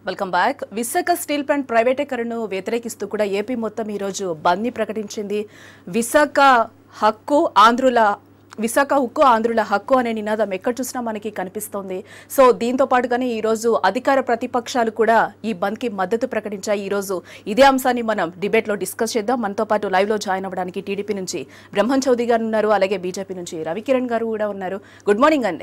Welcome back Visakha steel plant ప్రైవేటీకరణను వ్యతిరేకిస్తూ కూడా ఏపీ మొత్తం ఈరోజు బంద్ని ప్రకటించింది విశాఖ హక్కు ఆంధ్రుల విశాఖ హక్కు ఆంధ్రుల హక్కు అనే నినాదం ఎక్కడ చూసినా మనకి కనిపిస్తోంది సో దీంతో పాటుగానే ఈరోజు అధికార ప్రతిపక్షాలు కూడా ఈ బంద్కి మద్దతు ప్రకటించాయి ఈరోజు ఇదే అంశాన్ని మనం డిబేట్లో డిస్కస్ చేద్దాం మనతో పాటు లైవ్లో జాయిన్ అవ్వడానికి టీడీపీ నుంచి బ్రహ్మన్ చౌదరి గారు ఉన్నారు అలాగే బీజేపీ నుంచి రవికిరణ్ గారు కూడా ఉన్నారు గుడ్ మార్నింగ్ అండి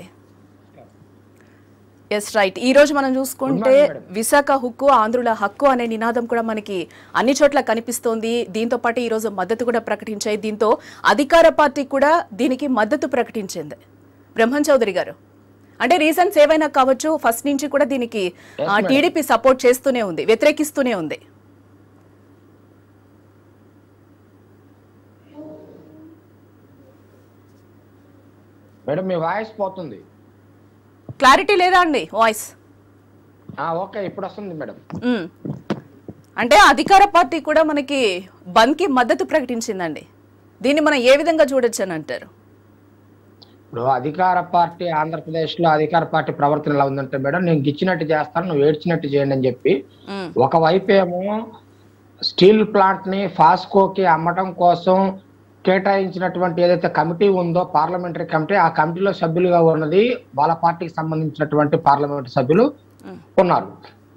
ఎస్ రైట్ ఈ రోజు మనం చూసుకుంటే విశాఖ హక్కు ఆంధ్రుల హక్కు అనే నినాదం కూడా మనకి అన్ని చోట్ల కనిపిస్తోంది దీంతో పాటు ఈ రోజు మద్దతు కూడా ప్రకటించాయి దీంతో అధికార పార్టీ కూడా దీనికి మద్దతు ప్రకటించింది బ్రహ్మన్ చౌదరి గారు అంటే రీజన్స్ ఏవైనా కావచ్చు ఫస్ట్ నుంచి కూడా దీనికి టీడీపీ సపోర్ట్ చేస్తూనే ఉంది వ్యతిరేకిస్తూనే ఉంది మేడం మీ వాయిస్ పోతుంది క్లారిటీ లేదా అండి వాయిస్ ఆ, ఓకే ఇప్పుడు వస్తుంది మేడం మ్మ్. అంటే అధికార పార్టీ కూడా మనకి బంద్కి మద్దతు ప్రకటించిందండి దీన్ని మనం ఏ విధంగా చూడొచ్చు అని అంటారు ఇప్పుడు అధికార పార్టీ ఆంధ్రప్రదేశ్ లో అధికార పార్టీ ప్రవర్తన ఎలా ఉందంటే మేడం నేను గిచ్చినట్టు చేస్తాను నువ్వు ఏడ్చినట్టు చేయండి అని చెప్పి మ్మ్. ఒకవైపు ఏమో స్టీల్ ప్లాంట్ ని ఫాస్కోకి అమ్మటం కోసం కేటాయించినటువంటి ఏదైతే కమిటీ ఉందో పార్లమెంటరీ కమిటీ ఆ కమిటీలో సభ్యులుగా ఉన్నది వాళ్ళ పార్టీకి సంబంధించినటువంటి పార్లమెంట్ సభ్యులు మ్మ్. ఉన్నారు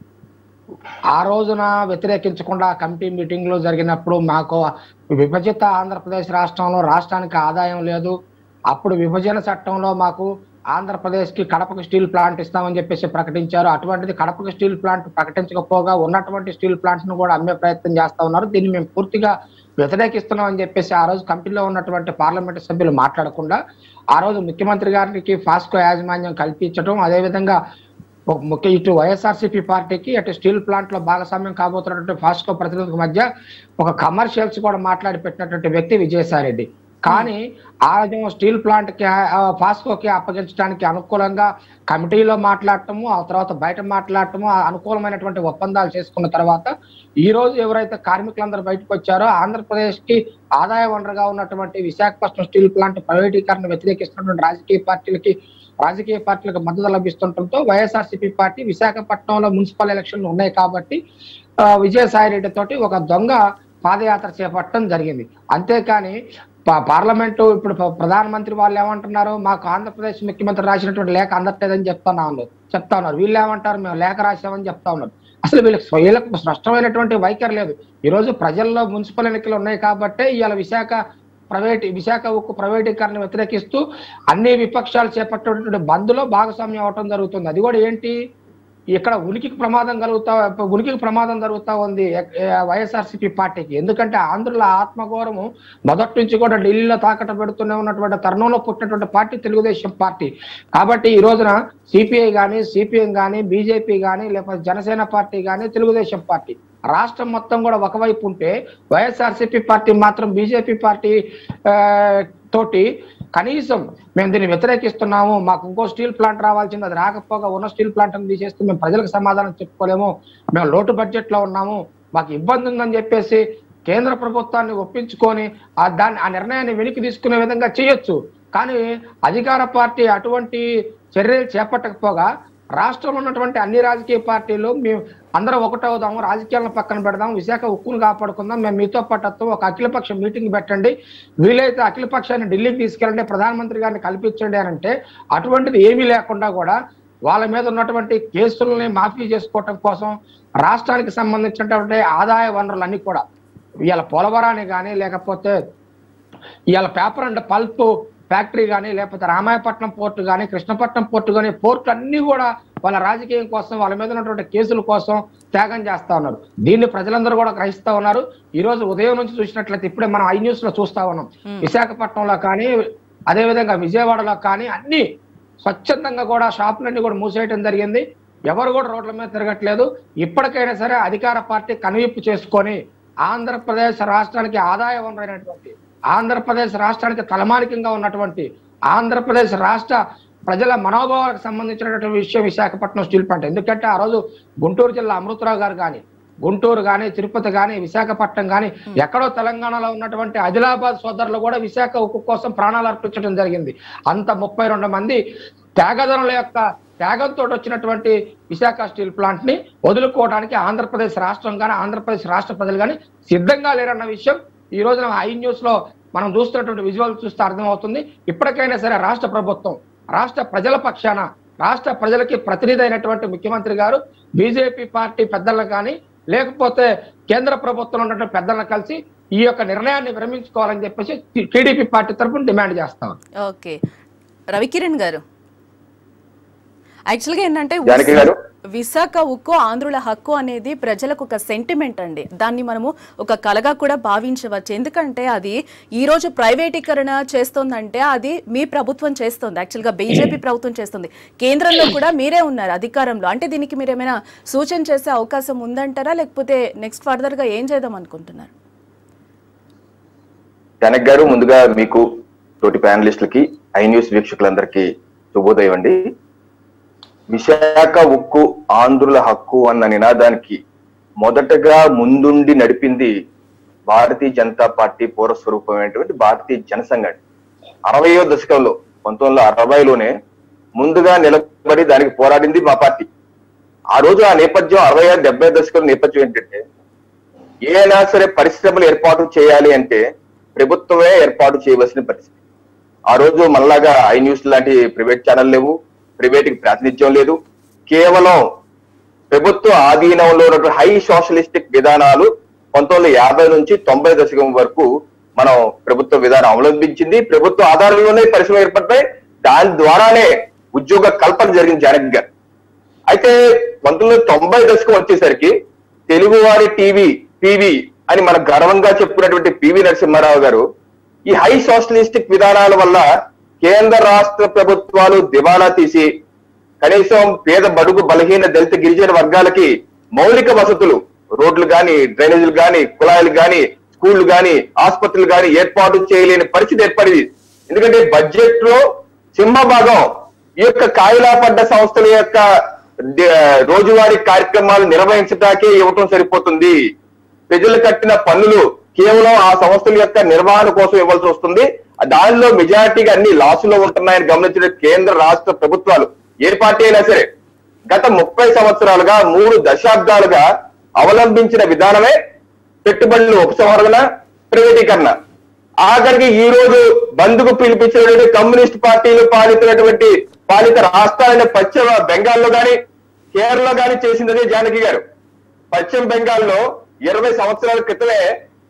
ఆ రోజున వ్యతిరేకించకుండా కమిటీ మీటింగ్ లో జరిగినప్పుడు మాకు విభజిత ఆంధ్రప్రదేశ్ రాష్ట్రంలో రాష్ట్రానికి ఆదాయం లేదు అప్పుడు విభజన చట్టంలో మాకు ఆంధ్రప్రదేశ్ కి కడపకు స్టీల్ ప్లాంట్ ఇస్తామని చెప్పేసి ప్రకటించారు అటువంటిది కడపకు స్టీల్ ప్లాంట్ ప్రకటించకపోగా ఉన్నటువంటి స్టీల్ ప్లాంట్స్ ను కూడా అమ్మే ప్రయత్నం చేస్తా ఉన్నారు దీన్ని మేము పూర్తిగా వ్యతిరేకిస్తున్నాం అని చెప్పేసి ఆ రోజు కమిటీలో ఉన్నటువంటి పార్లమెంట్ సభ్యులు మాట్లాడకుండా ఆ రోజు ముఖ్యమంత్రి గారికి ఫాస్కో యాజమాన్యం కల్పించడం అదేవిధంగా ఒక ముఖ్య ఇటు వైఎస్ఆర్సీపీ పార్టీకి అటు స్టీల్ ప్లాంట్ లో భాగస్వామ్యం కాబోతున్నటువంటి ఫాస్కో ప్రతినిధుల మధ్య ఒక కమర్షియల్స్ కూడా మాట్లాడి పెట్టినటువంటి వ్యక్తి విజయసాయిరెడ్డి కానీ ఆ రోజు స్టీల్ ప్లాంట్ కి ఆ, ఫాస్కోకి అప్పగించడానికి అనుకూలంగా కమిటీలో మాట్లాడటము ఆ తర్వాత బయట మాట్లాడటము ఆ అనుకూలమైనటువంటి ఒప్పందాలు చేసుకున్న తర్వాత ఈ రోజు ఎవరైతే కార్మికులందరూ బయటకు వచ్చారో ఆంధ్రప్రదేశ్ కి ఆదాయ వనరుగా ఉన్నటువంటి విశాఖపట్నం స్టీల్ ప్లాంట్ ప్రైవేటీకరణ వ్యతిరేకిస్తున్నటువంటి రాజకీయ పార్టీలకి రాజకీయ పార్టీలకు మద్దతు లభిస్తుండటంతో వైఎస్ఆర్సీపీ పార్టీ విశాఖపట్నంలో మున్సిపల్ ఎలక్షన్లు ఉన్నాయి కాబట్టి ఆ, విజయసాయి రెడ్డి తోటి ఒక దొంగ పాదయాత్ర చేపట్టడం జరిగింది అంతేకాని పా- పార్లమెంటు ఇప్పుడు ప్ర- ప్రధానమంత్రి వాళ్ళు ఏమంటున్నారు మాకు ఆంధ్రప్రదేశ్ ముఖ్యమంత్రి రాసినటువంటి లేఖ అందట్లేదని చెప్తా ఉన్నారు చెప్తా ఉన్నారు వీళ్ళు ఏమంటారు మేము లేఖ రాసామని చెప్తా ఉన్నారు అసలు వీళ్ళకి స్వ- వీళ్ళకి స్పష్టమైనటువంటి వైఖరి లేదు ఈ రోజు ప్రజల్లో మున్సిపల్ ఎన్నికలు ఉన్నాయి కాబట్టే ఇవాళ విశాఖ ప్రైవేట్ విశాఖ ఉక్కు ప్రైవేటీకరణ వ్యతిరేకిస్తూ అన్ని విపక్షాలు చేపట్టినటువంటి బంద్లో భాగస్వామ్యం అవటం జరుగుతుంది అది కూడా ఏంటి ఇక్కడ ఉనికికి ప్రమాదం కలుగుతా ఉనికికి ప్రమాదం జరుగుతా ఉంది వైఎస్ఆర్సీపీ పార్టీకి ఎందుకంటే ఆంధ్రుల ఆత్మగౌరవం మొదటి నుంచి కూడా ఢిల్లీలో తాకట పెడుతూనే ఉన్నటువంటి తరుణంలో పుట్టినటువంటి పార్టీ తెలుగుదేశం పార్టీ కాబట్టి ఈ రోజున సిపిఐ కానీ సిపిఎం కానీ బీజేపీ కానీ లేకపోతే జనసేన పార్టీ కానీ తెలుగుదేశం పార్టీ రాష్ట్రం మొత్తం కూడా ఒకవైపు ఉంటే వైఎస్ఆర్సీపీ పార్టీ మాత్రం బీజేపీ పార్టీ ఆ, తోటి కనీసం మేము దీన్ని వ్యతిరేకిస్తున్నాము మాకు ఇంకో స్టీల్ ప్లాంట్ రావాల్సింది అది రాకపోగా ఉన్న స్టీల్ ప్లాంట్ తీసేస్తే మేము ప్రజలకు సమాధానం చెప్పుకోలేము మేము లోటు బడ్జెట్ లో ఉన్నాము మాకు ఇబ్బంది ఉందని చెప్పేసి కేంద్ర ప్రభుత్వాన్ని ఒప్పించుకొని ఆ దాన్ని ఆ నిర్ణయాన్ని వెనక్కి తీసుకునే విధంగా చేయొచ్చు కానీ అధికార పార్టీ అటువంటి చర్యలు చేపట్టకపోగా రాష్ట్రంలో ఉన్నటువంటి అన్ని రాజకీయ పార్టీలు మేము అందరం ఒకటవుదాము రాజకీయాలను పక్కన పెడదాం విశాఖ ఉక్కును కాపాడుకుందాం మేము మీతో పాటు వస్తాం ఒక అఖిలపక్ష మీటింగ్ పెట్టండి వీలైతే అఖిలపక్షాన్ని ఢిల్లీకి తీసుకెళ్ళండి ప్రధానమంత్రి గారిని కల్పించండి అని అంటే అటువంటిది ఏమీ లేకుండా కూడా వాళ్ళ మీద ఉన్నటువంటి కేసులని మాఫీ చేసుకోవటం కోసం రాష్ట్రానికి సంబంధించినటువంటి ఆదాయ వనరులన్నీ కూడా ఇవాళ పోలవరాన్ని కానీ లేకపోతే ఇవాళ పేపర్ అండ్ పల్ప్ ఫ్యాక్టరీ కానీ లేకపోతే రామాయపట్నం పోర్టు కానీ కృష్ణపట్నం పోర్టు కానీ పోర్టు అన్ని కూడా వాళ్ళ రాజకీయం కోసం వాళ్ళ మీద ఉన్నటువంటి కేసుల కోసం త్యాగం చేస్తా ఉన్నారు దీన్ని ప్రజలందరూ కూడా గ్రహిస్తా ఉన్నారు ఈ రోజు ఉదయం నుంచి చూసినట్లయితే ఇప్పుడే మనం ఐ న్యూస్ లో చూస్తా ఉన్నాం విశాఖపట్నంలో కానీ అదే విధంగా విజయవాడలో కానీ అన్ని స్వచ్ఛందంగా కూడా షాపులన్నీ కూడా మూసేయడం జరిగింది ఎవరు కూడా రోడ్ల మీద తిరగట్లేదు ఇప్పటికైనా సరే అధికార పార్టీ కనువిప్పు చేసుకొని ఆంధ్రప్రదేశ్ రాష్ట్రానికి ఆదాయ వనరైనటువంటి ఆంధ్రప్రదేశ్ రాష్ట్రానికి తలమానికంగా ఉన్నటువంటి ఆంధ్రప్రదేశ్ రాష్ట్ర ప్రజల మనోభావాలకు సంబంధించినటువంటి విషయం విశాఖపట్నం స్టీల్ ప్లాంట్ ఎందుకంటే ఆ రోజు గుంటూరు జిల్లా అమృతరావు గారు కానీ గుంటూరు కానీ తిరుపతి కానీ విశాఖపట్నం కానీ ఎక్కడో తెలంగాణలో ఉన్నటువంటి ఆదిలాబాద్ సోదరులు కూడా విశాఖ ఉక్కు కోసం ప్రాణాలు అర్పించడం జరిగింది అంత ముప్పై రెండు మంది త్యాగదనుల యొక్క త్యాగంతో వచ్చినటువంటి విశాఖ స్టీల్ ప్లాంట్ ని వదులుకోవడానికి ఆంధ్రప్రదేశ్ రాష్ట్రం కానీ ఆంధ్రప్రదేశ్ రాష్ట్ర ప్రజలు కానీ సిద్ధంగా లేరన్న విషయం ఈ రోజున ఐ న్యూస్ లో మనం చూస్తున్నటువంటి విజువల్ చూస్తే అర్థమవుతుంది ఇప్పటికైనా సరే రాష్ట్ర ప్రభుత్వం రాష్ట్ర ప్రజల పక్షాన రాష్ట్ర ప్రజలకి ప్రతినిధి అయినటువంటి ముఖ్యమంత్రి గారు బీజేపీ పార్టీ పెద్దలను కానీ లేకపోతే కేంద్ర ప్రభుత్వంలో ఉన్నటువంటి పెద్దలను కలిసి ఈ యొక్క నిర్ణయాన్ని విరమించుకోవాలని చెప్పేసి టీడీపీ పార్టీ తరఫున డిమాండ్ చేస్తాం ఓకే రవికిరణ్ గారు యాక్చువల్గా ఏంటంటే జానకి గారు. విశాఖ ఉక్కు ఆంధ్రుల హక్కు అనేది ప్రజలకు ఒక సెంటిమెంట్ అండి దాన్ని మనము ఒక కలగా కూడా భావించవచ్చు ఎందుకంటే అది ఈ రోజు ప్రైవేటీకరణ చేస్తోందంటే అది మీ ప్రభుత్వం చేస్తుంది యాక్చువల్గా బీజేపీ ప్రభుత్వం చేస్తుంది కేంద్రంలో కూడా మీరే ఉన్నారు అధికారంలో అంటే దీనికి మీరు ఏమైనా సూచన చేసే అవకాశం ఉందంటారా లేకపోతే నెక్స్ట్ ఫర్దర్గా ఏం చేద్దాం అనుకుంటున్నారు జనక్ గారు ముందుగా మీకు తోటి ప్యానలిస్టులకి ఐ న్యూస్ వీక్షకులందరికీ శుభోదయం అండి విశాఖ ఉక్కు ఆంధ్రుల హక్కు అన్న నినాదానికి మొదటగా ముందుండి నడిపింది భారతీయ జనతా పార్టీ పూర్వస్వరూపమైనటువంటి భారతీయ జనసంఘ అండి అరవయో దశకంలో పంతొమ్మిది వందల అరవైలోనే ముందుగా నిలబడి దానికి పోరాడింది మా పార్టీ ఆ రోజు ఆ నేపథ్యం అరవై ఆరు డెబ్బై దశకం నేపథ్యం ఏంటంటే ఏదైనా సరే పరిశ్రమలు ఏర్పాటు చేయాలి అంటే ప్రభుత్వమే ఏర్పాటు చేయవలసిన పరిస్థితి ఆ రోజు మనలాగా ఐ న్యూస్ లాంటి ప్రైవేట్ ఛానల్ లేవు ప్రైవేట్ కి ప్రాతినిధ్యం లేదు కేవలం ప్రభుత్వ ఆధీనంలో ఉన్నటువంటి హై సోషలిస్టిక్ విధానాలు పంతొమ్మిది వందల యాభై నుంచి తొంభై దశకం వరకు మనం ప్రభుత్వ విధానం అవలంబించింది ప్రభుత్వ ఆధారంలోనే పరిశ్రమ ఏర్పడతాయి దాని ద్వారానే ఉద్యోగ కల్పన జరిగింది జానకి గారు అయితే పంతొమ్మిది వందల తొంభై దశకం వచ్చేసరికి తెలుగువారి టీవీ టీవీ అని మన గర్వంగా చెప్పుకున్నటువంటి పివి నరసింహారావు గారు ఈ హై సోషలిస్టిక్ విధానాల వల్ల కేంద్ర రాష్ట్ర ప్రభుత్వాలు దివాలా తీసి కనీసం పేద బడుగు బలహీన దళిత గిరిజన వర్గాలకి మౌలిక వసతులు రోడ్లు గాని డ్రైనేజీలు గాని కుళాయిలు గాని స్కూళ్లు గాని ఆసుపత్రులు గాని ఏర్పాటు చేయలేని పరిస్థితి ఏర్పడింది ఎందుకంటే బడ్జెట్ లో సింహభాగం ఈ యొక్క కాయిలా పడ్డ సంస్థల యొక్క ద- రోజువారీ కార్యక్రమాలు నిర్వహించడానికే ఇవ్వటం సరిపోతుంది ప్రజలు కట్టిన పన్నులు కేవలం ఆ సంస్థల యొక్క నిర్వహణ కోసం ఇవ్వాల్సి వస్తుంది దానిలో మెజారిటీగా అన్ని లాసులో ఉంటున్నాయని గమనించిన కేంద్ర రాష్ట్ర ప్రభుత్వాలు ఏ పార్టీ అయినా సరే గత ముప్పై సంవత్సరాలుగా మూడు దశాబ్దాలుగా అవలంబించిన విధానమే పెట్టుబడులు ఉపసంహరణ ప్రైవేటీకరణ ఆఖరికి ఈ రోజు బంద్కు పిలిపించినటువంటి కమ్యూనిస్ట్ పార్టీలు పాలితున్నటువంటి పాలిత రాష్ట్రాలైన పశ్చిమ బెంగాల్లో గాని కేరళలో గాని చేసిందనే జానకి గారు పశ్చిమ బెంగాల్లో ఇరవై సంవత్సరాల క్రితమే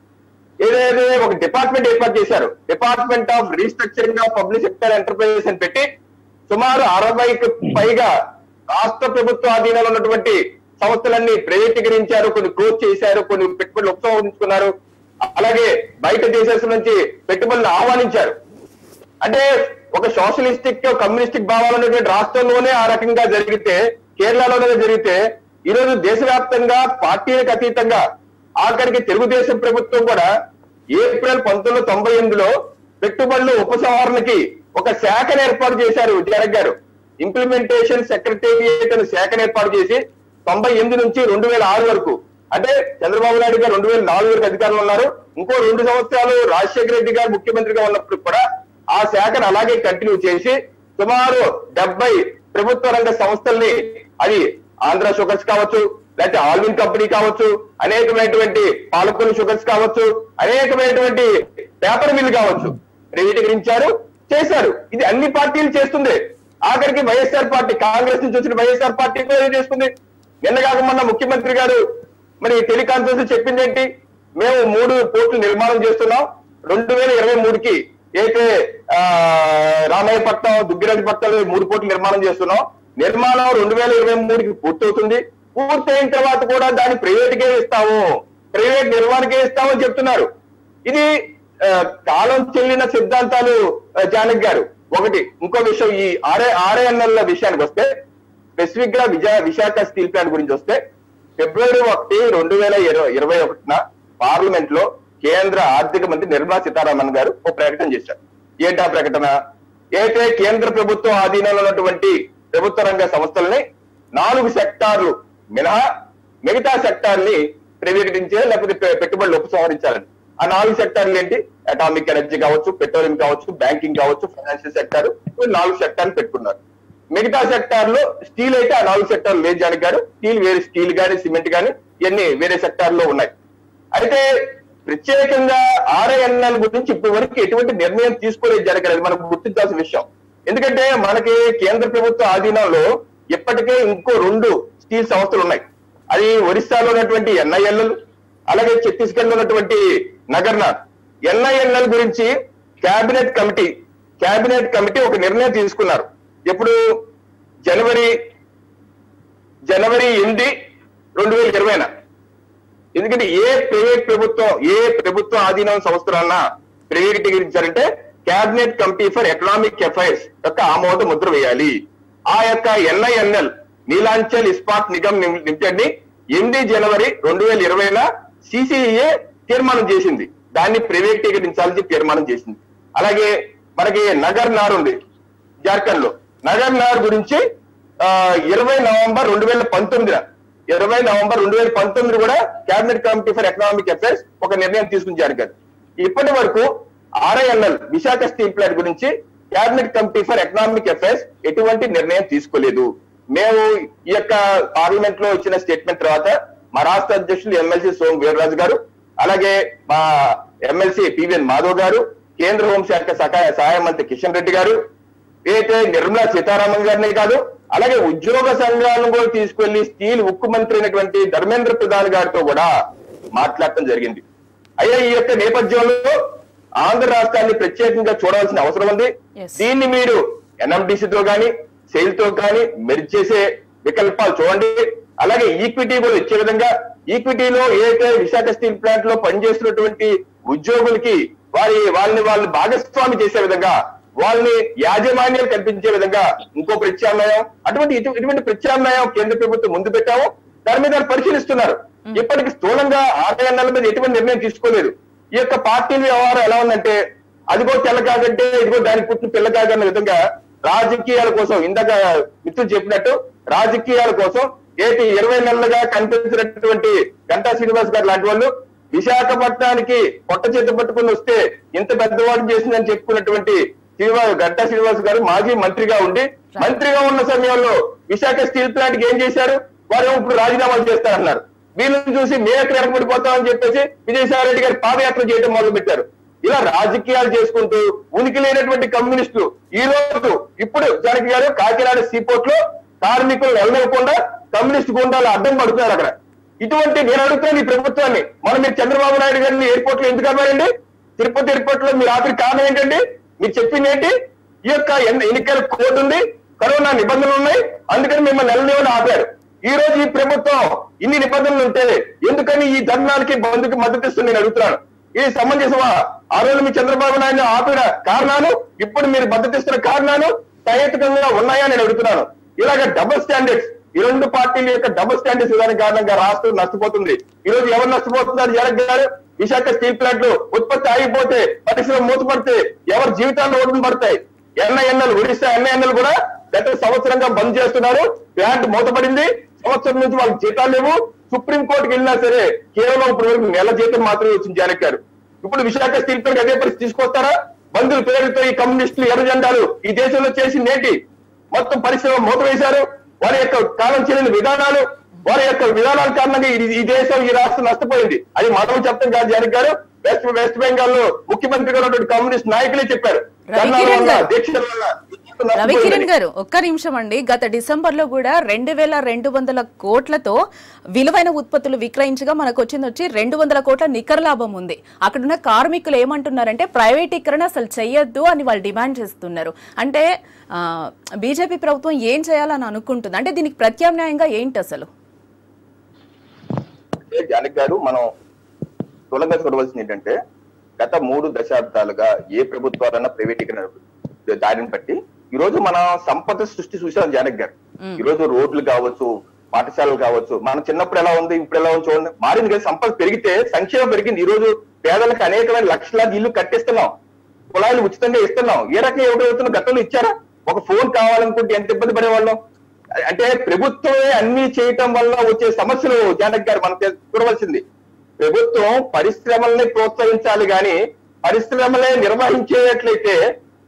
ఏదైతే ఒక డిపార్ట్మెంట్ ఏర్పాటు చేశారు department of restructuring of public sector enterprises అని పెట్టి సుమారు అరవైకి పైగా రాష్ట్ర ప్రభుత్వ ఆధీనంలో ఉన్నటువంటి సంస్థలన్నీ ప్రైవేటీకరించారు కొన్ని క్లోజ్ చేశారు కొన్ని పెట్టుబడులు ఉపసంహరించుకున్నారు అలాగే బయట దేశాల నుంచి పెట్టుబడులు ఆహ్వానించారు అంటే ఒక సోషలిస్టిక్ కమ్యూనిస్టిక్ భావాలు ఉన్నటువంటి రాష్ట్రంలోనే ఆ రకంగా జరిగితే కేరళలోనే జరిగితే ఈ రోజు దేశవ్యాప్తంగా పార్టీలకు అతీతంగా ఆఖరికి తెలుగుదేశం ప్రభుత్వం కూడా ఏప్రిల్ పంతొమ్మిది వందల తొంభై ఎనిమిదిలో పెట్టుబడులు ఉపసంహరణకి ఒక శాఖను ఏర్పాటు చేశారు జగన్ గారు ఇంప్లిమెంటేషన్ సెక్రటేరియట్ అనే శాఖను ఏర్పాటు చేసి తొంభై ఎనిమిది నుంచి రెండు వేల ఆరు వరకు అంటే చంద్రబాబు నాయుడు గారు రెండు వేల నాలుగు వరకు అధికారంలో ఉన్నారు ఇంకో రెండు సంవత్సరాలు రాజశేఖర రెడ్డి గారు ముఖ్యమంత్రిగా ఉన్నప్పుడు కూడా ఆ శాఖను అలాగే కంటిన్యూ చేసి సుమారు డెబ్బై ప్రభుత్వ రంగ సంస్థల్ని అది ఆంధ్ర షుగర్స్ కావచ్చు లేకపోతే ఆల్విన్ కంపెనీ కావచ్చు అనేకమైనటువంటి పాలకొల్లు షుగర్స్ కావచ్చు అనేకమైనటువంటి పేపర్ మిల్ కావచ్చు ప్రైవేటీకరించారు చేశారు ఇది అన్ని పార్టీలు చేస్తుంది ఆఖరికి వైఎస్ఆర్ పార్టీ కాంగ్రెస్ నుంచి వచ్చిన వైఎస్ఆర్ పార్టీ కూడా ఇది చేస్తుంది నిన్న కాక మొన్న ముఖ్యమంత్రి గారు మరి టెలికాన్ఫరెన్స్ చెప్పింది ఏంటి మేము మూడు పోర్టులు నిర్మాణం చేస్తున్నాం రెండు వేల ఇరవై మూడుకి అయితే ఆ, రామాయపట్నం దుగ్గిరాజపట్నం మూడు పోర్టులు నిర్మాణం చేస్తున్నాం నిర్మాణం రెండు వేల ఇరవై మూడుకి పూర్తవుతుంది పూర్తయిన తర్వాత కూడా దాన్ని ప్రైవేట్కే ఇస్తాము ప్రైవేట్ నిర్వహణకే ఇస్తామని చెప్తున్నారు ఇది ఆ, కాలం చెల్లిన సిద్ధాంతాలు ఆ, జానక్ గారు ఒకటి ఇంకో విషయం ఈ ఆర్ఏ ఆర్ఏఎన్ఎల్ విషయానికి వస్తే స్పెసిఫిక్ గా విజయ విశాఖ స్టీల్ ప్లాంట్ గురించి వస్తే ఫిబ్రవరి ఒకటి రెండు వేల ఇరవై ఇరవై ఒకటిన పార్లమెంట్ లో కేంద్ర ఆర్థిక మంత్రి నిర్మలా సీతారామన్ గారు ఒక ప్రకటన చేశారు ఏంటి ఆ ప్రకటన అయితే కేంద్ర ప్రభుత్వం ఆధీనంలో ఉన్నటువంటి ప్రభుత్వ రంగ సంస్థలని నాలుగు సెక్టార్లు మినహా మిగతా సెక్టార్ని ప్రైవేటీకరించే లేకపోతే పె- పెట్టుబడులు ఉపసంహరించాలని ఆ నాలుగు సెక్టార్లు ఏంటి అటామిక్ ఎనర్జీ కావచ్చు పెట్రోలియం కావచ్చు బ్యాంకింగ్ కావచ్చు ఫైనాన్షియల్ సెక్టార్ నాలుగు సెక్టార్లు పెట్టుకున్నారు మిగతా సెక్టార్ లో స్టీల్ అయితే ఆ నాలుగు సెక్టార్ లేదు జానక్ గారు స్టీల్ వేరే స్టీల్ గానీ సిమెంట్ గానీ ఇవన్నీ వేరే సెక్టార్ లో ఉన్నాయి అయితే ప్రత్యేకంగా ఆర్ఐఎన్ఎల్ గురించి ఇప్పటి వరకు ఎటువంటి నిర్ణయం తీసుకోలేదు జరగలేదు మనకు గుర్తించాల్సిన విషయం ఎందుకంటే మనకి కేంద్ర ప్రభుత్వ ఆధీనంలో ఇప్పటికే ఇంకో రెండు స్టీల్ సంస్థలు ఉన్నాయి అది ఒరిస్సాలో ఉన్నటువంటి ఎన్ఐఎల్ అలాగే ఛత్తీస్గఢ్ లో ఉన్నటువంటి నగర్నాథ్ ఎన్ఐఎన్ఎల్ గురించి కేబినెట్ కమిటీ కేబినెట్ కమిటీ ఒక నిర్ణయం తీసుకున్నారు ఎప్పుడు జనవరి జనవరి ఎనిమిది రెండు వేల ఇరవైన ఎందుకంటే ఏ ప్రైవేట్ ప్రభుత్వం ఏ ప్రభుత్వ ఆధీనం సంస్థలన్నా ప్రైవేటీకరించారంటే cabinet committee for economic affairs యొక్క ఆమోద ముద్ర వేయాలి ఆ యొక్క ఎన్ఐఎన్ఎల్ నీలాంచల్ ఇస్పాట్ నిగమ్ లిమి- లిమిటెడ్ ని ఎనిమిది జనవరి రెండు వేల ఇరవైన సిసిఏ తీర్మానం చేసింది దాన్ని ప్రైవేటీకరించాలని తీర్మానం చేసింది అలాగే మనకి నగర్ నార్ ఉంది జార్ఖండ్ లో నగర్ నార్ గురించి ఇరవై నవంబర్ రెండు వేల పంతొమ్మిదిన ఇరవై నవంబర్ రెండు వేల పంతొమ్మిది కూడా cabinet committee for economic affairs ఒక నిర్ణయం తీసుకుని జార్ఖండ్ ఇప్పటి వరకు ఆర్ఐఎన్ఎల్ విశాఖ స్టీల్ ప్లాంట్ గురించి cabinet committee for economic affairs ఎటువంటి నిర్ణయం తీసుకోలేదు మేము ఈ యొక్క పార్లమెంట్ లో ఇచ్చిన స్టేట్మెంట్ తర్వాత మా రాష్ట్ర అధ్యక్షులు ఎమ్మెల్సీ సోమ్ వీర్రాజు గారు అలాగే మా ఎమ్మెల్సీ పివిఎన్ మాధవ్ గారు కేంద్ర హోంశాఖ సహాయ సహాయ మంత్రి కిషన్ రెడ్డి గారు అయితే నిర్మలా సీతారామన్ గారిని కాదు అలాగే ఉద్యోగ సంఘాలను కూడా తీసుకెళ్లి స్టీల్ ఉక్కు మంత్రి అయినటువంటి ధర్మేంద్ర ప్రధాన్ గారితో కూడా మాట్లాడటం జరిగింది అయ్యా ఈ యొక్క నేపథ్యంలో ఆంధ్ర రాష్ట్రాన్ని ప్రత్యేకంగా చూడాల్సిన అవసరం ఉంది Yes. దీన్ని మీరు NMDC తో గాని సెయిల్ తో గాని మెర్జ్ చేసే వికల్పాలు చూడండి అలాగే ఈక్విటీ కూడా ఇచ్చే విధంగా ఈక్విటీలో ఏదైతే విశాఖ స్టీల్ ప్లాంట్ లో పనిచేస్తున్నటువంటి ఉద్యోగులకి వారి వాళ్ళని వాళ్ళని భాగస్వామి చేసే విధంగా వాళ్ళని యాజమాన్యాలు కల్పించే విధంగా ఇంకో ప్రత్యామ్నాయం అటువంటి ఇటు- ఇటువంటి ప్రత్యామ్నాయం కేంద్ర ప్రభుత్వం ముందు పెట్టాము దాని మీద వాళ్ళు పరిశీలిస్తున్నారు ఇప్పటికి స్థూలంగా ఆదాయాల మీద ఎటువంటి నిర్ణయం తీసుకోలేదు ఈ యొక్క పార్టీల వ్యవహారం ఎలా ఉందంటే అదిగో తెల్లకాగంటే ఇదిగో దానికి పుట్టిన పిల్లకాగన్న విధంగా రాజకీయాల కోసం ఇందాక మిత్రులు చెప్పినట్టు రాజకీయాల కోసం ఏటి ఇరవై నెలలుగా కనిపించినటువంటి గంటా శ్రీనివాస్ గారు లాంటి వాళ్ళు విశాఖపట్నానికి పొట్ట చేత పట్టుకుని వస్తే ఇంత పెద్దవాడు చేసిందని చెప్పుకున్నటువంటి శ్రీనివాస్ గంటా శ్రీనివాస్ గారు మాజీ మంత్రిగా ఉండి మంత్రిగా ఉన్న సమయంలో విశాఖ స్టీల్ ప్లాంట్ కి ఏం చేశారు వారు ఇప్పుడు రాజీనామాలు చేస్తారన్నారు వీళ్ళని చూసి మేము ఎక్కడ ఎరగబడిపోతామని చెప్పేసి విజయసాయి రెడ్డి గారు పాదయాత్ర చేయడం మొదలు పెట్టారు ఇలా రాజకీయాలు చేసుకుంటూ ఉనికి లేనటువంటి కమ్యూనిస్టులు ఈ రోజు ఇప్పుడు జానకి గారు కాకినాడ సీపోర్ట్ లో కార్మికులు వెళ్ళకుండా కమ్యూనిస్ట్ గుండాలు అడ్డం పడుతున్నారు అక్కడ ఇటువంటి నేను అడుగుతున్నాను ఈ ప్రభుత్వాన్ని మనం మీరు చంద్రబాబు నాయుడు గారిని ఎయిర్పోర్ట్ లో ఎందుకు ఆపారండి తిరుపతి ఎయిర్పోర్ట్ లో మీరు ఆపిన కారణం ఏంటండి మీరు చెప్పింది ఏంటి ఈ యొక్క ఎన్ని- ఎన్నికల కోడ్ ఉంది కరోనా నిబంధనలు ఉన్నాయి అందుకని మిమ్మల్ని నెలలేమని ఆపారు ఈ రోజు ఈ ప్రభుత్వం ఇన్ని నిబంధనలు ఉంటే ఎందుకని ఈ ధర్నాలకి బంధుకి మద్దతు ఇస్తుంది నేను అడుగుతున్నాను ఇది సమంజసమా ఆ రోజు మీ చంద్రబాబు నాయుడు ఆపిన కారణాలు ఇప్పుడు మీరు మద్దతు ఇస్తున్న కారణాలు సహేతుకంగా ఉన్నాయా నేను అడుగుతున్నాను ఇలాగ డబుల్ స్టాండర్డ్స్ ఈ రెండు పార్టీల యొక్క డబుల్ స్టాండర్డ్స్ విధానం కారణంగా రాష్ట్రం నష్టపోతుంది ఈ రోజు ఎవరు నష్టపోతున్నారు జగన్ గారు విశాఖ స్టీల్ ప్లాంట్ లో ఉత్పత్తి ఆగిపోతే పరిశ్రమ మూతపడితే ఎవరి జీవితాలు ఓడిన పడతాయి ఎన్ఐఎన్ఎల్ ఒడిశా ఎన్ఐఎన్ఎల్ కూడా గత సంవత్సరంగా బంద్ చేస్తున్నారు ప్లాంట్ మూతపడింది సంవత్సరం నుంచి వాళ్ళకి జీతాలు లేవు సుప్రీం కోర్టుకి వెళ్ళినా సరే కేవలం ఇప్పటి వరకు నెల జీతం మాత్రమే వచ్చింది జానక్ గారు ఇప్పుడు విశాఖ స్టీల్ ప్లాంట్ అదే పరిస్థితి తీసుకొస్తారా బంధువుల పేరుతో ఈ కమ్యూనిస్టులు ఎర్ర జెండాలు ఈ దేశంలో చేసి నేటి మొత్తం పరిశ్రమ మూత వేశారు వారి యొక్క కాలం చెల్లిన విధానాలు వారి యొక్క విధానాల కారణంగా ఈ- ఈ దేశం ఈ రాష్ట్రం నష్టపోయింది అది మనం చెప్తాం కాదు జానక్ గారు వెస్ట్ వెస్ట్ బెంగాల్ లో ముఖ్యమంత్రిగా ఉన్నటువంటి కమ్యూనిస్ట్ నాయకులే చెప్పారు ధర్నాల రవికిరణ్ వల్ల, గారు. దీక్షల వల్ల రవికిరణ్ నష్టపోయిందని. గారు ఒక్క నిమిషం అండి గత డిసెంబర్ లో కూడా రెండు వేల రెండు వందల కోట్లతో విలువైన ఉత్పత్తులు విక్రయించగా మనకు వచ్చింది వచ్చి రెండు వందల కోట్ల నికర లాభం ఉంది అక్కడున్న కార్మికులు ఏమంటున్నారంటే ప్రైవేటీకరణ అసలు చెయ్యొద్దు అని వాళ్ళు డిమాండ్ చేస్తున్నారు అంటే బీజేపీ ప్రభుత్వం ఏం చేయాలని అనుకుంటుంది అంటే దీనికి ప్రత్యామ్నాయంగా ఏంటి అసలు అంటే జానక్ గారు మనం స్థూలంగా చూడవలసింది ఏంటంటే గత మూడు దశాబ్దాలుగా ఏ ప్రభుత్వాలన్నా ప్రైవేటీకరణ దారిని బట్టి ఈ రోజు మన సంపద సృష్టి చూసాం జానక్ గారు ఈ రోజు రోడ్లు కావచ్చు పాఠశాలలు కావచ్చు మన చిన్నప్పుడు ఎలా ఉంది ఇప్పుడు ఎలా ఉంది చూడండి మారింది కదా సంపద పెరిగితే సంక్షేమం పెరిగింది ఈ రోజు పేదలకు అనేకమైన లక్షలాది ఇల్లు కట్టిస్తున్నాం కుళాయిలు ఉచితంగా ఇస్తున్నాం ఏ రకంగా ఎవరు గతంలో ఇచ్చారా ఒక ఫోన్ కావాలనుకుంటే ఎంత ఇబ్బంది పడేవాళ్ళం అంటే ప్రభుత్వమే అన్ని చేయటం వల్ల వచ్చే సమస్యలు జానక్ గారు మనం తె- చూడవలసింది ప్రభుత్వం పరిశ్రమల్ని ప్రోత్సహించాలి గాని పరిశ్రమలే నిర్వహించేటట్లయితే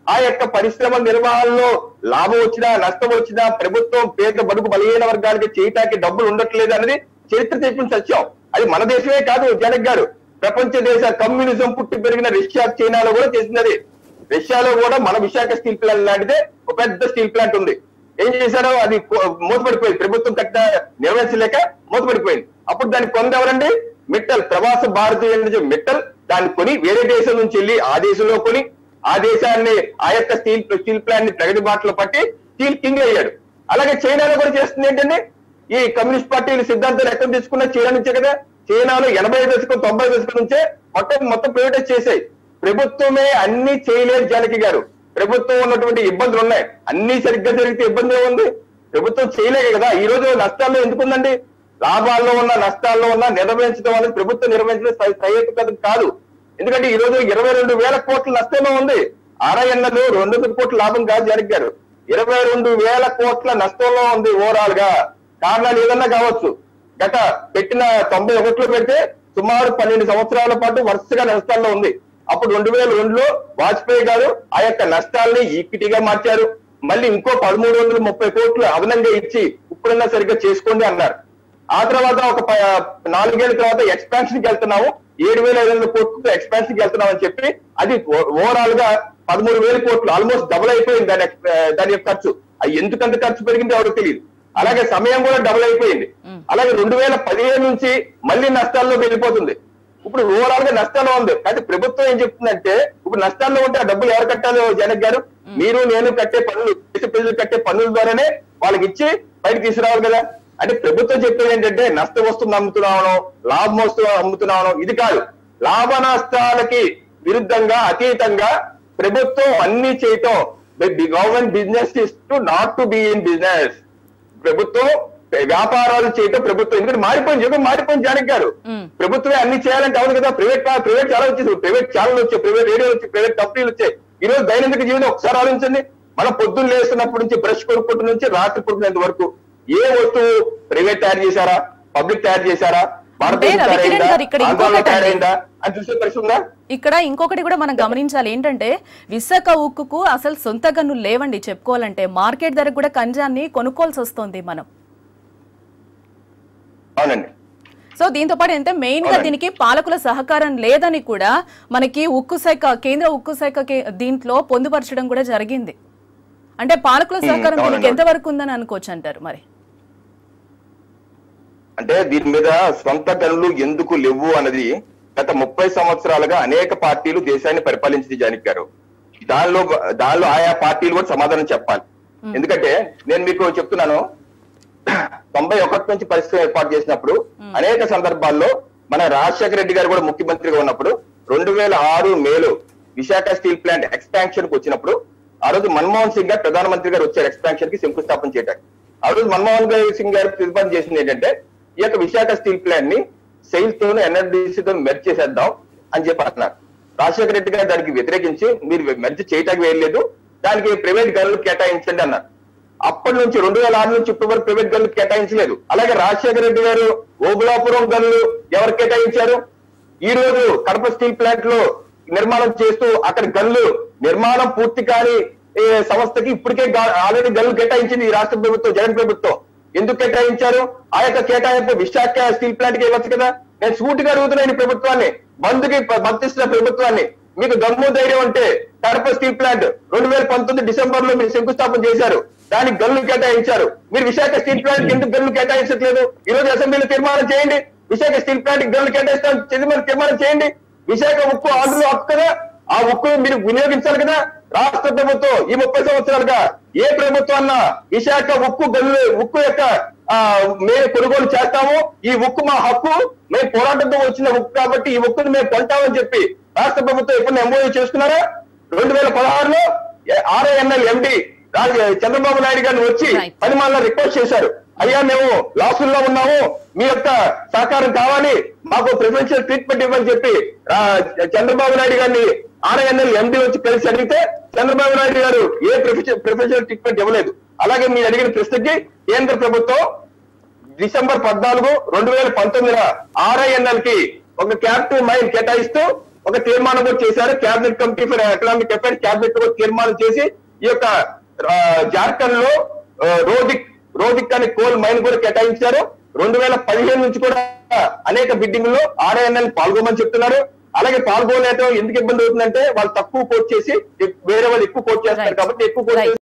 ఆ యొక్క పరిశ్రమ నిర్వహణలో లాభం వచ్చినా నష్టం వచ్చినా ప్రభుత్వం పేద బడుగు బలహీన వర్గాలకి చేయటానికి డబ్బులు ఉండట్లేదు అనేది చరిత్ర చెప్పిన సత్యం అది మన దేశమే కాదు జనక్ గారు ప్రపంచ దేశ కమ్యూనిజం పుట్టి పెరిగిన రష్యా చైనాలో కూడా చేసినది రష్యాలో కూడా మన విశాఖ స్టీల్ ప్లాంట్ లాంటిదే ఒక పెద్ద స్టీల్ ప్లాంట్ ఉంది ఏం చేశారో అది కో- మూతపడిపోయింది ప్రభుత్వం కట్ట నిర్వహించలేక మూతపడిపోయింది అప్పుడు దాన్ని కొంద ఎవరండి మిట్టల్ ప్రవాస భారతీయ నుంచి మిట్టల్ దాన్ని కొని వేరే దేశం నుంచి వెళ్ళి ఆ దేశంలో కొని ఆ దేశాన్ని ఆ యొక్క స్టీల్ స్టీల్ ప్లాంట్ ని ప్రగతి బాటలో పట్టి స్టీల్ కింగ్ అయ్యాడు అలాగే చైనాలో కూడా చేస్తుంది ఏంటండి ఈ కమ్యూనిస్ట్ పార్టీలు సిద్ధాంతాలు ఎక్కడ తీసుకున్నా చైనా నుంచే కదా చైనాలో ఎనభై దశకం తొంభై దశకం నుంచే మొత్తం మొత్తం ప్రైవేటైజ్ చేసాయి ప్రభుత్వమే అన్ని చేయలేదు జానకి గారు ప్రభుత్వం ఉన్నటువంటి ఇబ్బందులు ఉన్నాయి అన్ని సరిగ్గా జరిగితే ఇబ్బంది ఏముంది ప్రభుత్వం చేయలేక కదా ఈ రోజు నష్టాల్లో ఎందుకుందండి లాభాల్లో ఉన్న నష్టాల్లో ఉన్న నిర్వహించడం అనేది ప్రభుత్వం నిర్వహించడం సహ- సహేతుకత కాదు ఎందుకంటే ఈ రోజు ఇరవై రెండు వేల కోట్ల నష్టంలో ఉంది ఆర్ఐఎన్ఎల్ రెండు వందల కోట్ల లాభం కాదు జానకి గారు ఇరవై రెండు వేల కోట్ల నష్టంలో ఉంది ఓవరాల్ గా కారణాలు ఏదన్నా కావచ్చు గత పెట్టిన తొంభై ఒకటిలో పెడితే సుమారు పన్నెండు సంవత్సరాల పాటు వరుసగా నష్టాల్లో ఉంది అప్పుడు రెండు వేల రెండులో వాజ్పేయి గారు ఆ యొక్క నష్టాల్ని ఈక్విటీగా మార్చారు మళ్ళీ ఇంకో పదమూడు వందల ముప్పై కోట్లు అదనంగా ఇచ్చి ఇప్పుడన్నా సరిగ్గా చేసుకోండి అన్నారు ఆ తర్వాత ఒక ప- నాలుగేళ్ల తర్వాత ఎక్స్పాన్షన్ కి వెళ్తున్నాము ఏడు వేల ఐదు వందల కోట్లతో ఎక్స్పాన్షన్ కి వెళ్తున్నాం అని చెప్పి అది ఓవరాల్ గా పదమూడు వేల కోట్లు ఆల్మోస్ట్ డబుల్ అయిపోయింది దాని ఎక్స్- దాని యొక్క ఖర్చు అది ఎందుకంత ఖర్చు పెరిగిందో ఎవరికి తెలియదు అలాగే సమయం కూడా డబుల్ అయిపోయింది అలాగే రెండు వేల పదిహేను నుంచి మళ్ళీ నష్టాల్లోకి వెళ్ళిపోతుంది ఇప్పుడు ఓవరాల్ గా నష్టాల్లో ఉంది అయితే ప్రభుత్వం ఏం చెప్తుందంటే ఇప్పుడు నష్టాల్లో ఉంటే ఆ డబ్బులు ఎవరు కట్టాలో జనక్ గారు మీరు నేను కట్టే పన్నులు దేశ ప్రజలు కట్టే పన్నుల ద్వారానే వాళ్ళకి ఇచ్చి బయటకు తీసుకురావాలి కదా అంటే ప్రభుత్వం చెప్పేది ఏంటంటే నష్ట వస్తువులు అమ్ముతున్నాను లాభం వస్తువు అమ్ముతున్నాను ఇది కాదు లాభ నష్టాలకి విరుద్ధంగా అతీతంగా ప్రభుత్వం అన్ని చేయటం government business is to not to be in business ప్రభుత్వం వ్యాపారాలు చేయటం ప్రభుత్వం ఎందుకంటే మారిపోయింది యుగం మారిపోయింది జానక్ గారు మ్మ్. ప్రభుత్వమే అన్ని చేయాలంటే అవును కదా ప్రైవేట్ ప్రైవేట్ చాలా వచ్చేసి ప్రైవేట్ ఛానల్ వచ్చాయి ప్రైవేట్ రేడియో వచ్చాయి ప్రైవేట్ కంపెనీలు వచ్చాయి ఈ రోజు దైనందిక జీవితం ఒకసారి ఆలోచించండి మనం పొద్దున్న లేస్తున్నప్పటి నుంచి బ్రష్ కొనుక్కుంటు నుంచి రాత్రి పడుకునేంత వరకు ఏ వస్తువు ప్రైవేట్ తయారు చేశారా పబ్లిక్ తయారు చేశారా భారతదేశం రవికిరణ్ తయారైందా గారు ఇక్కడ ఆంధ్రాలో ఇంకొకటి అండి. తయారైందా అని చూసే పరిస్థితి ఉందా ఇక్కడ ఇంకొకటి కూడా మనం గమనించాలి ఏంటంటే విశాఖ ఉక్కుకు అసలు సొంత గన్నులు లేవండి చెప్పుకోవాలంటే మార్కెట్ ధరకు కూడా కంజాన్ని కొనుక్కోవాల్సి వస్తుంది మనం అవునండి సో దీంతో పాటు ఏంటంటే మెయిన్ గా అవునండి. దీనికి పాలకుల సహకారం లేదని కూడా మనకి ఉక్కు శాఖ కేంద్ర ఉక్కు శాఖ కే- దీంట్లో పొందుపరచడం కూడా జరిగింది అంటే పాలకుల సహకారం దీనికి అవునండి. ఎంతవరకు ఉందని అనుకోవచ్చు అంటారు మరి అంటే దీని మీద సొంత గనులు ఎందుకు లేవు అన్నది గత ముప్పై సంవత్సరాలుగా అనేక పార్టీలు దేశాన్ని పరిపాలించింది జానకి గారు దానిలో దానిలో ఆయా పార్టీలు కూడా సమాధానం చెప్పాలి ఎందుకంటే నేను మీకు చెప్తున్నాను తొంభై ఒకటి నుంచి పరిస్థితి ఏర్పాటు చేసినప్పుడు అనేక సందర్భాల్లో మన రాజశేఖర రెడ్డి గారు కూడా ముఖ్యమంత్రిగా ఉన్నప్పుడు రెండు వేల ఆరు మేలో విశాఖ స్టీల్ ప్లాంట్ ఎక్స్పాన్షన్ కి వచ్చినప్పుడు ఆ రోజు మన్మోహన్ సింగ్ గారు ప్రధానమంత్రి గారు వచ్చారు ఎక్స్పాన్షన్ కి శంకుస్థాపన చేయడానికి ఆ రోజు మన్మోహన్ గారు సింగ్ గారు ప్రతిపాదన చేసింది ఏంటంటే ఈ యొక్క విశాఖ స్టీల్ ప్లాంట్ ని సెయిల్స్ తో ఎన్ఆర్డీసీతో మెర్జ్ చేసేద్దాం అని చెప్పి అన్నారు రాజశేఖర రెడ్డి గారు దానికి వ్యతిరేకించి మీరు మెర్జ్ చేయటానికి వేయలేదు దానికి ప్రైవేట్ గనులు కేటాయించండి అన్నారు అప్పటి నుంచి రెండు వేల ఆరు నుంచి ఇప్పటి వరకు ప్రైవేట్ గనులు కేటాయించలేదు అలాగే రాజశేఖర రెడ్డి గారు ఓబులాపురం గనులు ఎవరు కేటాయించారు ఈ రోజు కడప స్టీల్ ప్లాంట్ లో నిర్మాణం చేస్తూ అక్కడ గన్లు నిర్మాణం పూర్తి కాని ఏ, సంస్థకి ఇప్పటికే ఆల్రెడీ గన్లు కేటాయించింది ఈ రాష్ట్ర ప్రభుత్వం జగన్ ప్రభుత్వం ఎందుకు కేటాయించారు ఆ యొక్క కేటాయింపు విశాఖ స్టీల్ ప్లాంట్ కి ఇవ్వచ్చు కదా నేను సూటిగా అడుగుతున్నాను ఈ ప్రభుత్వాన్ని బంధుకి భక్తిస్తున్న ప్రభుత్వాన్ని మీకు దమ్ము ధైర్యం అంటే కడప స్టీల్ ప్లాంట్ రెండు వేల పంతొమ్మిది డిసెంబర్ లో మీరు శంకుస్థాపన చేశారు దానికి గన్లు కేటాయించారు మీరు విశాఖ స్టీల్ ప్లాంట్ ఎందుకు గన్లు కేటాయించట్లేదు ఈ రోజు అసెంబ్లీలో తీర్మానం చేయండి విశాఖ స్టీల్ ప్లాంట్ గన్లు కేటాయిస్తాం చదివి తీర్మానం చేయండి విశాఖ ఉక్కు ఆంధ్రలో హక్కు కదా ఆ ఉక్కు మీరు వినియోగించాలి కదా రాష్ట్ర ప్రభుత్వం ఈ ముప్పై సంవత్సరాలుగా ఏ ప్రభుత్వం అన్నా విశాఖ ఉక్కు గల్లు ఉక్కు యొక్క ఆ, మేము కొనుగోలు చేస్తాము ఈ ఉక్కు మా హక్కు మేము పోరాటంతో వచ్చిన ఉక్కు కాబట్టి ఈ ఉక్కుని మేము కొంటామని చెప్పి రాష్ట్ర ప్రభుత్వం ఎప్పుడు ఎంఓయూ చేసుకున్నారా రెండు వేల పదహారులో ఆర్ఐఎన్ఎల్ ఎండి చంద్రబాబు నాయుడు గారిని వచ్చి Right. పది మాల రిక్వెస్ట్ చేశారు అయ్యా మేము లాసుల్లో ఉన్నాము మీ యొక్క సహకారం కావాలి మాకు ప్రిఫరెన్షియల్ ట్రీట్మెంట్ ఇవ్వని చెప్పి ఆ, చంద్రబాబు నాయుడు గారిని ఆర్ఐఎన్ఎల్ ఎండి వచ్చి కలిసి అడిగితే చంద్రబాబు నాయుడు గారు ఏ ప్రిఫరెన్షియల్ ట్రీట్మెంట్ ఇవ్వలేదు అలాగే మీరు అడిగిన ప్రశ్నకి కేంద్ర ప్రభుత్వం డిసెంబర్ పద్నాలుగు రెండు వేల పంతొమ్మిదిన ఆర్ఐఎన్ఎల్ కి ఒక క్యాపిటల్ మైన్ కేటాయిస్తూ ఒక తీర్మానం కూడా చేశారు cabinet committee for economic affairs cabinet కూడా తీర్మానం చేసి ఈ యొక్క ఆ, జార్ఖండ్ లో ఆ, రోదిక్ రోదిక్ అనే కోల్ మైన్ కూడా కేటాయించారు రెండు వేల పదిహేను నుంచి కూడా అనేక బిడ్డింగ్ లో ఆర్ఐఎన్ఎల్ పాల్గొమని చెప్తున్నారు అలాగే పాల్గొనేటం ఎందుకు ఇబ్బంది అవుతుందంటే వాళ్ళు తక్కువ కోట్ చేసి వేరే వాళ్ళు ఎక్కువ కోట్ చేస్తారు Right. కాబట్టి ఎక్కువ కోట్ Right.